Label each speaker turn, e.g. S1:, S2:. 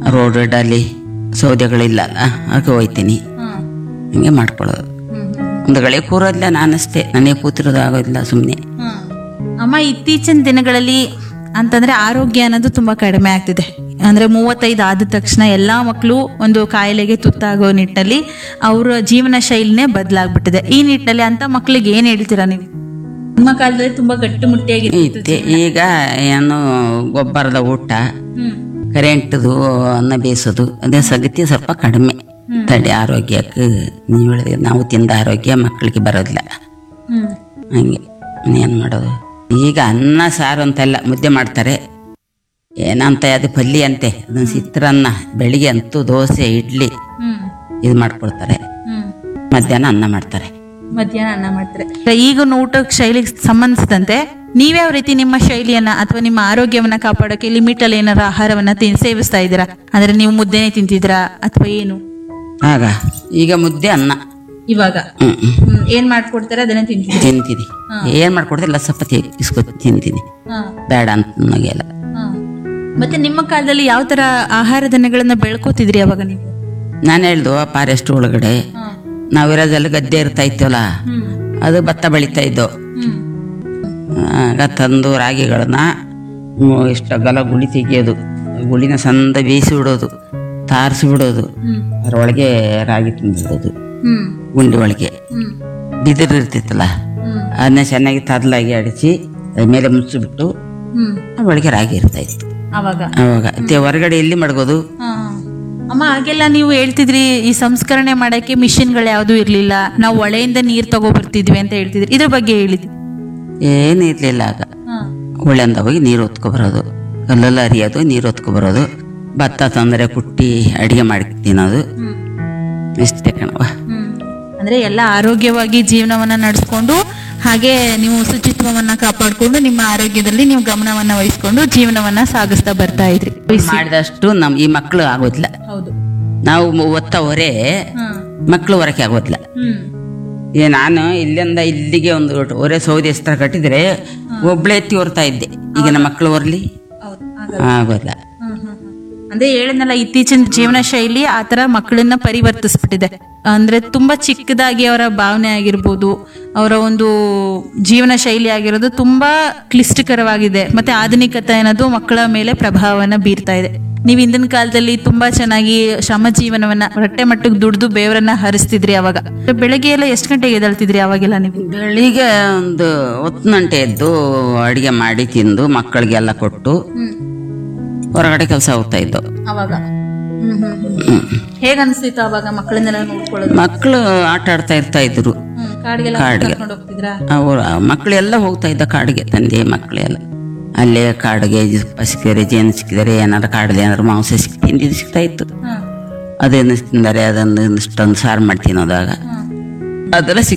S1: Road Daali ಸೌದೆಗಳಿಲ್ಲ ಅಲ್ಲ ಅದಕ್ಕೆ ಹೋಯ್ತೀನಿ
S2: ಹ್ಮ್
S1: ಹಿಂಗೆ ಮಾಡ್ಕೊಳ್ಳೋದು
S2: ಹ್ಮ್
S1: ಒಂದು ಗಳಿಗೆ ಕೂರೋದಿಲ್ಲ ನಾನಷ್ಟೇ ನನಗೆ ಕೂತಿರೋದು ಆಗೋದಿಲ್ಲ ಸುಮ್ಮನೆ
S2: ಹ್ಮ್. ಅಮ್ಮ ಇತ್ತೀಚಿನ ದಿನಗಳಲ್ಲಿ ಅಂತಂದ್ರೆ ಆರೋಗ್ಯ ಅನ್ನೋದು ತುಂಬಾ ಕಡಿಮೆ ಆಗ್ತಿದೆ ಅಂದ್ರೆ ಮೂವತ್ತೈದು ಆದ ತಕ್ಷಣ ಎಲ್ಲಾ ಮಕ್ಕಳು ಒಂದು ಕಾಯಿಲೆಗೆ ತುತ್ತಾಗೋ ನಿಟ್ಟಿನಲ್ಲಿ ಅವರ ಜೀವನ ಶೈಲಿನೇ ಬದಲಾಗ್ಬಿಟ್ಟಿದೆ ಈ ನಿಟ್ಟಿನಲ್ಲಿ ಅಂತ ಮಕ್ಕಳಿಗೆ ಏನ್ ಹೇಳ್ತೀರಾ ನೀವು ನಿಮ್ಮ ಕಾಲದಲ್ಲಿ ತುಂಬಾ ಗಟ್ಟಿಮುಟ್ಟಿಯಾಗಿತ್ತು
S1: ಇತ್ತೆ ಈಗ ಏನು ಗೊಬ್ಬರದ ಊಟ
S2: ಹ್ಮ್
S1: ಕರೆಂಟ್ದು ಅನ್ನ ಬೇಯಿಸೋದು ಅದೇ ಸಗತಿ ಸ್ವಲ್ಪ ಕಡಿಮೆ ತಡೆ ಆರೋಗ್ಯಕ್ಕೆ ನೀವು ಹೇಳಿದ್ರೆ ನಾವು ತಿಂದ ಆರೋಗ್ಯ ಮಕ್ಕಳಿಗೆ ಬರೋದಿಲ್ಲ
S2: ಹ್ಮ್
S1: ಹಂಗೆ ಏನು ಮಾಡೋದು ಈಗ ಅನ್ನ ಸಾರು ಅಂತೆಲ್ಲ ಮುದ್ದೆ ಮಾಡ್ತಾರೆ ಏನಂತ ಅದು ಪಲ್ಯ ಅಂತೆ ಅದನ್ನ ಚಿತ್ರಾನ್ನ ಬೆಳಿಗ್ಗೆ ಅಂತೂ ದೋಸೆ ಇಡ್ಲಿ
S2: ಹ್ಮ್
S1: ಇದು ಮಾಡ್ಕೊಳ್ತಾರೆ
S2: ಹ್ಮ್
S1: ಮಧ್ಯಾಹ್ನ ಅನ್ನ ಮಾಡ್ತಾರೆ
S2: ಮಧ್ಯಾಹ್ನ ಅನ್ನ ಮಾಡ್ತಾರೆ ಈಗಿನ ಊಟಕ್ಕೆ ಶೈಲಿಗೆ ಸಂಬಂಧಿಸಿದಂತೆ ನೀವ್ಯಾವ ರೀತಿ ನಿಮ್ಮ ಶೈಲಿಯನ್ನ ಅಥವಾ ನಿಮ್ಮ ಆರೋಗ್ಯವನ್ನ ಕಾಪಾಡೋಕೆ ಲಿಮಿಟ್ ಅಲ್ಲಿ ಏನಾರ ಆಹಾರವನ್ನ ತಿನ್ ಸೇವಿಸ್ತಾ ಇದ್ದೀರಾ ಅಂದ್ರೆ ನೀವು ಮುದ್ದೆನೆ ತಿಂತಿದ್ದೀರಾ ಅಥವಾ ಏನು
S1: ಆಗ ಈಗ ಮುದ್ದೆ ಅನ್ನ
S2: ಇವಾಗ
S1: ಹ್ಮ್ ಹ್ಮ್.
S2: ಹ್ಮ್, ಏನ್ ಮಾಡ್ಕೊಡ್ತಾರೆ ಅದನ್ನ ತಿಂತೀವಿ
S1: ತಿಂತೀನಿ ಏನು ಮಾಡ್ಕೊಡ್ತಿಲ್ಲ ಸ್ವಲ್ಪ ತಿ- ಇಸ್ಕೊ ತಿಂತೀನಿ
S2: ಹಾ,
S1: ಬೇಡ ಅಂತ ನನಗೆಲ್ಲ
S2: ಹಾ. ಮತ್ತೆ ನಿಮ್ಮ ಕಾಲದಲ್ಲಿ ಯಾವ ತರ ಆಹಾರ ಧಾನ್ಯಗಳನ್ನ ಬೆಳ್ಕೋತಿದ್ರಿ ಅವಾಗ ನೀವು
S1: ನಾನು ಹೇಳ್ದು ಫಾರೆಸ್ಟ್ ಒಳಗಡೆ
S2: ಹಾ.
S1: ನಾವಿರೋದೆಲ್ಲ ಗದ್ದೆ ಇರ್ತಾ ಇತ್ತಲ್ಲ
S2: ಹ್ಮ್
S1: ಅದು ಭತ್ತ ಬೆಳೀತಾ ಇದ್ದೋ
S2: ಹ್ಮ್
S1: ಆಗ ತಂದು ರಾಗಿಗಳನ್ನ ಮು- ಇಷ್ಟು ಅಗಲ ಗುಳಿ ತೆಗಿಯೋದು ಗುಳಿನ ಸಂದ ಬೇಯಿಸಿ ಬಿಡೋದು ತಾರಿಸಿ ಬಿಡೋದು
S2: ಹ್ಮ್
S1: ಅದರೊಳಗೆ ರಾಗಿ ತುಂಬಿಡೋದು
S2: ಹ್ಮ್
S1: ಗುಂಡಿ ಒಳಗೆ
S2: ಹ್ಮ್
S1: ಬಿದಿರು ಇರ್ತಿತ್ತಲ್ಲ
S2: ಹ್ಮ್
S1: ಅದನ್ನ ಚೆನ್ನಾಗಿ ತದಲಾಗಿ ಅಡಿಸಿ ಅದ್ರ ಮೇಲೆ ಮುಚ್ಚಿಬಿಟ್ಟು
S2: ಹ್ಮ್
S1: ಒಳಗೆ ರಾಗಿ ಇರ್ತಾ ಇತ್ತು
S2: ಅವಾಗ
S1: ಅವಾಗ ಮತ್ತೆ ಹೊರಗಡೆ ಎಲ್ಲಿ ಮಡಗೋದು
S2: ಹಾ. ಅಮ್ಮ ಹಾಗೆಲ್ಲ ನೀವು ಹೇಳ್ತಿದ್ರಿ ಈ ಸಂಸ್ಕರಣೆ ಮಾಡಕ್ಕೆ ಮಿಷಿನ್ಗಳು ಯಾವ್ದು ಇರ್ಲಿಲ್ಲ ನಾವು ಹೊಳೆಯಿಂದ ನೀರ್ ತಗೋ ಬರ್ತಿದ್ವಿ ಅಂತ ಹೇಳ್ತಿದ್ರಿ ಇದ್ರ ಬಗ್ಗೆ ಹೇಳಿದ್ವಿ
S1: ಏನು ಇರಲಿಲ್ಲ ಆಗ ಹೊಳೆಂದ ಹೋಗಿ ನೀರು ಹೊತ್ಕೊ ಬರೋದು ಕಲ್ಲಲ್ಲಿ ಹರಿಯೋದು ನೀರು ಹೊತ್ಕೊ ಬರೋದು ಭತ್ತ ತಂದರೆ ಕುಟ್ಟಿ ಅಡಿಗೆ ಮಾಡಿ ತಿನ್ನೋದು ಇಷ್ಟೇ ಕಣವ
S2: ಅಂದ್ರೆ ಎಲ್ಲ ಆರೋಗ್ಯವಾಗಿ ಜೀವನವನ್ನ ನಡೆಸ್ಕೊಂಡು ಹಾಗೆ ನೀವು ಶುಚಿತ್ವವನ್ನ ಕಾಪಾಡ್ಕೊಂಡು ನಿಮ್ಮ ಆರೋಗ್ಯದಲ್ಲಿ ನೀವು ಗಮನವನ್ನ ವಹಿಸ್ಕೊಂಡು ಜೀವನವನ್ನ ಸಾಗಿಸ್ತಾ ಬರ್ತಾ ಇದ್ರಿ
S1: ಮಾಡಿದಷ್ಟು ನಮ್ ಈ ಮಕ್ಕಳು ಆಗೋದಿಲ್ಲ
S2: ಹೌದು
S1: ನಾವು ಮ- ಒತ್ತ ಹೊರೆ ಮಕ್ಕಳು ಹೊರಕ್ಕೆ ಆಗೋದಿಲ್ಲ
S2: ಹ್ಮ್
S1: ಏ ನಾನು ಇಲ್ಲಿಂದ ಇಲ್ಲಿಗೆ ಒಂದು ಒರೆ ಸೌದೆ ಎಸ್ತ್ರ ಕಟ್ಟಿದ್ರೆ ಒಬ್ಳೆ ಎತ್ತಿ ಹೊರ್ತಾ ಇದ್ದೆ ಈಗ ನಮ್ಮ ಮಕ್ಕಳು ಹೊರ್ಲಿ
S2: ಹೌದು
S1: ಆಗೋದಿಲ್ಲ
S2: ಅಂದ್ರೆ ಹೇಳಿದ್ನಲ್ಲ ಇತ್ತೀಚಿನ ಜೀವನ ಶೈಲಿ ಆತರ ಮಕ್ಕಳನ್ನ ಪರಿವರ್ತಿಸ್ಬಿಟ್ಟಿದೆ ಅಂದ್ರೆ ತುಂಬಾ ಚಿಕ್ಕದಾಗಿ ಅವರ ಭಾವನೆ ಆಗಿರ್ಬೋದು ಅವರ ಒಂದು ಜೀವನ ಶೈಲಿ ಆಗಿರೋದು ತುಂಬಾ ಕ್ಲಿಷ್ಟಕರವಾಗಿದೆ ಮತ್ತೆ ಆಧುನಿಕತೆ ಅನ್ನೋದು ಮಕ್ಕಳ ಮೇಲೆ ಪ್ರಭಾವವನ್ನ ಬೀರ್ತಾ ಇದೆ ನೀವು ಹಿಂದಿನ ಕಾಲದಲ್ಲಿ ತುಂಬಾ ಚೆನ್ನಾಗಿ ಶ್ರಮ ಜೀವನವನ್ನ ಹೊಟ್ಟೆ ಮಟ್ಟಕ್ಕೆ ದುಡ್ದು ಬೇವರನ್ನ ಹರಿಸ್ತಿದ್ರಿ ಅವಾಗ ಬೆಳಗ್ಗೆ ಎಲ್ಲ ಎಷ್ಟು ಗಂಟೆಗೆ ಎದ್ದೇಳ್ತಿದ್ರಿ ಅವಾಗೆಲ್ಲ ನೀವು
S1: ಬೆಳಿಗ್ಗೆ ಒಂದು ಹೊತ್ತು ಗಂಟೆ ಎದ್ದು ಅಡಿಗೆ ಮಾಡಿ ತಿಂದು ಮಕ್ಕಳಿಗೆಲ್ಲ ಕೊಟ್ಟು ಹೊರಗಡೆ ಕೆಲಸ ಹೋಗ್ತಾ ಇದ್ದು
S2: ಅವಾಗ ಹೇಗ ಅನ್ಸ್ತಿತ್ತು ಅವಾಗ ಮಕ್ಕಳನ್ನೆಲ್ಲ ನೋಡ್ಕೊಳ್ಳೋದು
S1: ಮಕ್ಕಳು ಆಟ ಆಡ್ತಾ ಇರ್ತಾ ಇದ್ರು
S2: ಹ್ಮ್ ಕಾಡಿಗೆಲ್ಲ
S1: ಕಾಡಿಗೆ.
S2: ಕರ್ಕೊಂಡು ಹೋಗ್ತಿದ್ರಾ
S1: ಅವರು ಮಕ್ಕಳೆಲ್ಲ ಹೋಗ್ತಾ ಇದ್ದ ಕಾಡಿಗೆ ತಂದೆ ಮಕ್ಕಳೆಲ್ಲ ಅಲ್ಲೇ ಕಾಡಿಗೆ ಜ- ಸಿಕ್ಕಿದರೆ ಜೇನು ಸಿಕ್ಕಿದರೆ ಏನಾರು ಕಾಡಲ್ಲಿ ಏನಾರು ಮಾಂಸ ಸಿಕ್ ತಿಂದಿದ್ದು ಸಿಗ್ತಾ ಇತ್ತು
S2: ಹ್ಮ್
S1: ಅದೇನು ತಿಂದರೆ ಅದನ್ನು ಇಷ್ಟೊಂದು ಸಾರು ಮಾಡಿ ತಿನ್ನೋದಾಗ ಅದೆಲ್ಲ ಸಿಕ್